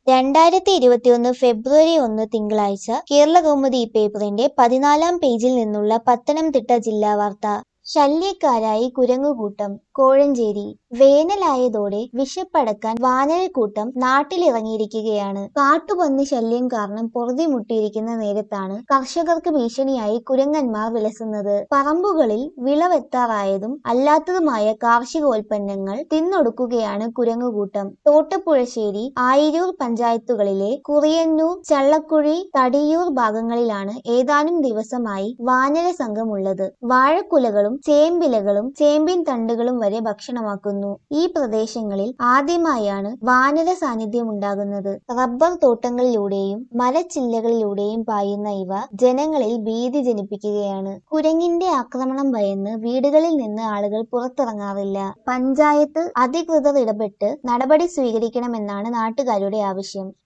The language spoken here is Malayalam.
രണ്ടായിരത്തി ഇരുപത്തിയൊന്ന് ഫെബ്രുവരി ഒന്ന് തിങ്കളാഴ്ച കേരളകൗമുദി പേപ്പറിന്റെ പതിനാലാം പേജിൽ നിന്നുള്ള പത്തനംതിട്ട ജില്ലാ വാർത്ത ശല്യക്കാരായി കുരങ്ങുകൂട്ടം കോഴഞ്ചേരി വേനലായതോടെ വിശപ്പടക്കാൻ വാനരക്കൂട്ടം നാട്ടിലിറങ്ങിയിരിക്കുകയാണ് കാട്ടുപന്നി ശല്യം കാരണം പൊറുതിമുട്ടിയിരിക്കുന്ന നേരത്താണ് കർഷകർക്ക് ഭീഷണിയായി കുരങ്ങന്മാർ വിലസുന്നത് പറമ്പുകളിൽ വിളവെത്താറായതും അല്ലാത്തതുമായ കാർഷികോൽപ്പന്നങ്ങൾ തിന്നൊടുക്കുകയാണ് കുരങ്ങുകൂട്ടം തോട്ടപ്പുഴശ്ശേരി ആയിരൂർ പഞ്ചായത്തുകളിലെ കുറിയന്നൂർ ചള്ളക്കുഴി തടിയൂർ ഭാഗങ്ങളിലാണ് ഏതാനും ദിവസമായി വാനര സംഘമുള്ളത് വാഴക്കുലകളും ചേമ്പിലകളും ചേമ്പിൻ തണ്ടുകളും വരെ ഭക്ഷണമാക്കുന്നു ഈ പ്രദേശങ്ങളിൽ ആദ്യമായാണ് വാനര സാന്നിധ്യമുണ്ടാകുന്നത് റബ്ബർ തോട്ടങ്ങളിലൂടെയും മരച്ചില്ലകളിലൂടെയും പായുന്ന ഇവ ജനങ്ങളിൽ ഭീതി ജനിപ്പിക്കുകയാണ് കുരങ്ങിന്റെ ആക്രമണം ഭയന്ന് വീടുകളിൽ നിന്ന് ആളുകൾ പുറത്തിറങ്ങാറില്ല പഞ്ചായത്ത് അധികൃതർ ഇടപെട്ട് നടപടി സ്വീകരിക്കണമെന്നാണ് നാട്ടുകാരുടെ ആവശ്യം